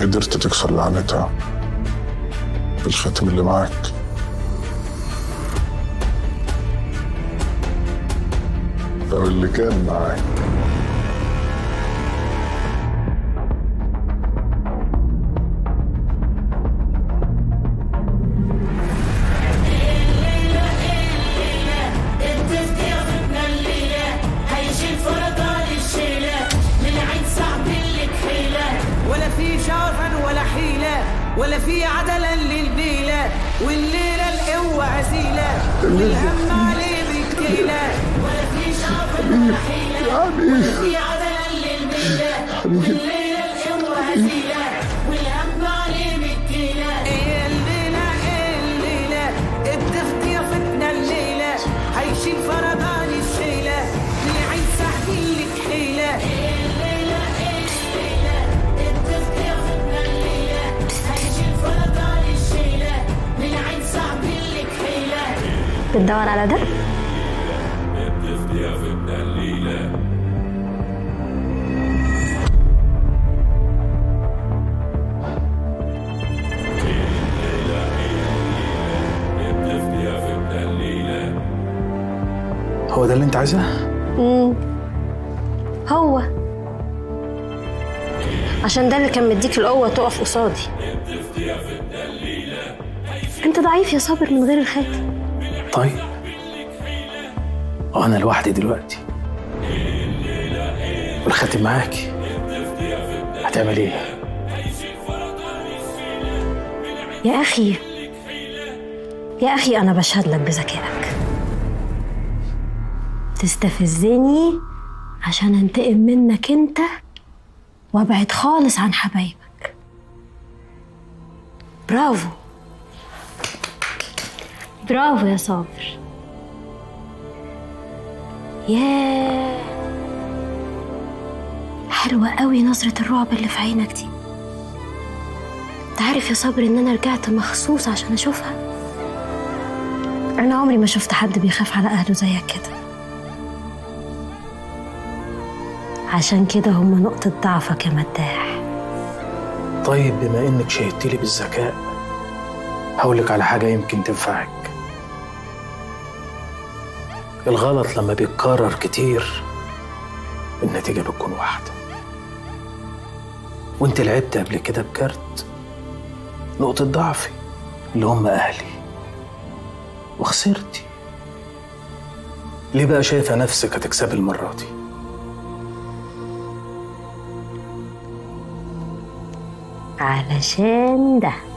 قدرت تكسر لعنتها بالختم اللي معك أو اللي كان معك ولا في شرفا ولا حيلة ولا في عدلا للبيلة والليلة القوة عزيلة والهم عليه بكتيلة ولا في شرفا ولا حيلة ولا في عدلا للبيلة والليلة القوة عزيلة والهم عليه بكتيلة الليلة الليلة الضغط يا فتنة الليلة هيشيل فرضان الشيلة من عين ساعتين لك حيلة الليلة الليلة الضغط يا فتنة الليلة هيشيل فرضان الشيلة من عين ساعتين لك حيلة بتدور على ده؟ هو ده اللي انت عايزاه؟ امم هو عشان ده اللي كان مديك القوة تقف قصادي انت ضعيف يا صابر من غير الخاتم طيب وانا لوحدي دلوقتي والخاتم معاكي هتعمل ايه؟ يا أخي يا أخي أنا بشهد لك بذكائك تستفزني عشان انتقم منك انت وابعد خالص عن حبايبك برافو برافو يا صابر ياه حلوة قوي نظرة الرعب اللي في عينك دي انت عارف يا صابر ان انا رجعت مخصوص عشان اشوفها انا عمري ما شفت حد بيخاف على اهله زيك كده عشان كده هم نقطة ضعفك يا مداح طيب بما انك شهدت لي بالذكاء هقولك على حاجة يمكن تنفعك الغلط لما بيتكرر كتير النتيجة بتكون واحدة وانت لعبت قبل كده بكارت نقطة ضعفي اللي هم أهلي وخسرتي ليه بقى شايفة نفسك هتكسبي المرة دي؟ علشان ده